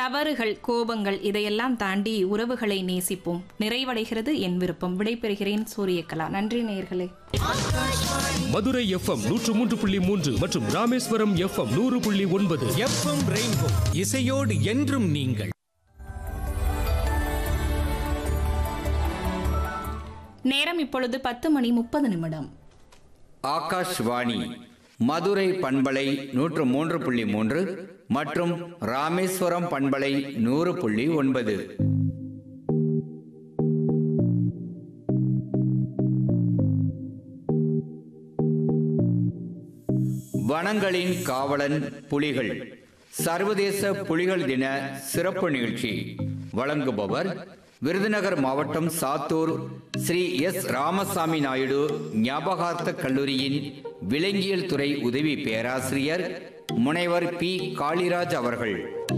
தவறுகள் கோபங்கள் இதையெல்லாம் தாண்டி உறவுகளை நேசிப்போம் நிறைவடைகிறது என் விருப்பம் விடைபெறுகிறேன் சூரியகலா நன்றி நேயர்களே மதுரை எஃப்எம் நூற்று மூன்று புள்ளி மூன்று மற்றும் ராமேஸ்வரம் எஃப்எம் நூறு புள்ளி ஒன்பது எஃப்எம் ரெயின்போ இசையோடு என்றும் நீங்கள் நேரம் இப்பொழுது பத்து மணி முப்பது நிமிடம் ஆகாஷ்வாணி மதுரை பண்பலை நூற்று மூன்று புள்ளி மூன்று மற்றும் ராமேஸ்வரம் பண்பலை நூறு புள்ளி ஒன்பது வனங்களின் காவலன் புலிகள் சர்வதேச புலிகள் தின சிறப்பு நிகழ்ச்சி வழங்குபவர் விருதுநகர் மாவட்டம் சாத்தூர் ஸ்ரீ எஸ் ராமசாமி நாயுடு ஞாபகார்த்த கல்லூரியின் விலங்கியல் துறை உதவி பேராசிரியர் முனைவர் பி காளிராஜ் அவர்கள்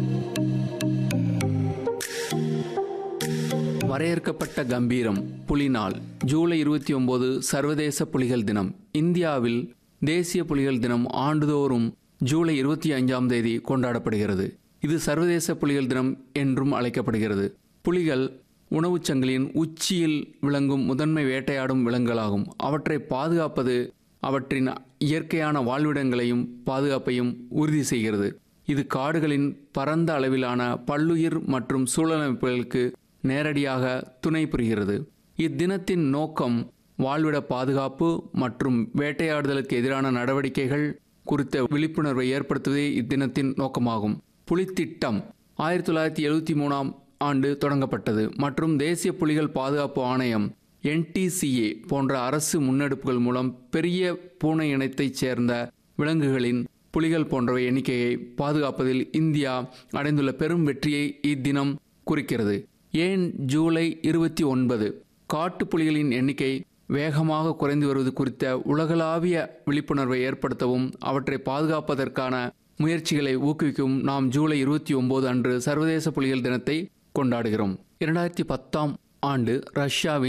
வரையறுக்கப்பட்ட கம்பீரம் புலிநாள் ஜூலை இருபத்தி ஒன்பது சர்வதேச புலிகள் தினம் இந்தியாவில் தேசிய புலிகள் தினம் ஆண்டுதோறும் ஜூலை இருபத்தி ஐந்தாம் தேதி கொண்டாடப்படுகிறது இது சர்வதேச புலிகள் தினம் என்றும் அழைக்கப்படுகிறது புலிகள் உணவுச் சங்கிலியின் உச்சியில் விளங்கும் முதன்மை வேட்டையாடும் விலங்குகளாகும் அவற்றை பாதுகாப்பது அவற்றின் இயற்கையான வாழ்விடங்களையும் பாதுகாப்பையும் உறுதி செய்கிறது இது காடுகளின் பரந்த அளவிலான பல்லுயிர் மற்றும் சூழலமைப்புகளுக்கு நேரடியாக துணை புரிகிறது இத்தினத்தின் நோக்கம் வாழ்விட பாதுகாப்பு மற்றும் வேட்டையாடுதலுக்கு எதிரான நடவடிக்கைகள் குறித்த விழிப்புணர்வை ஏற்படுத்துவதே இத்தினத்தின் நோக்கமாகும் புலித்திட்டம் ஆயிரத்தி தொள்ளாயிரத்தி எழுபத்தி மூணாம் ஆண்டு தொடங்கப்பட்டது மற்றும் தேசிய புலிகள் பாதுகாப்பு ஆணையம் என்டிசிஏ போன்ற அரசு முன்னெடுப்புகள் மூலம் பெரிய பூனை இனத்தைச் சேர்ந்த விலங்குகளின் புலிகள் போன்றவை எண்ணிக்கையை பாதுகாப்பதில் இந்தியா அடைந்துள்ள பெரும் வெற்றியை இத்தினம் குறிக்கிறது ஏன் ஜூலை இருபத்தி ஒன்பது காட்டுப்புலிகளின் எண்ணிக்கை வேகமாக குறைந்து வருவது குறித்த உலகளாவிய விழிப்புணர்வை ஏற்படுத்தவும் அவற்றை பாதுகாப்பதற்கான முயற்சிகளை ஊக்குவிக்கவும் நாம் ஜூலை இருபத்தி ஒன்பது அன்று சர்வதேச புலிகள் தினத்தை கொண்டாடுகிறோம் இரண்டாயிரத்தி பத்தாம் ஆண்டு ரஷ்யாவின்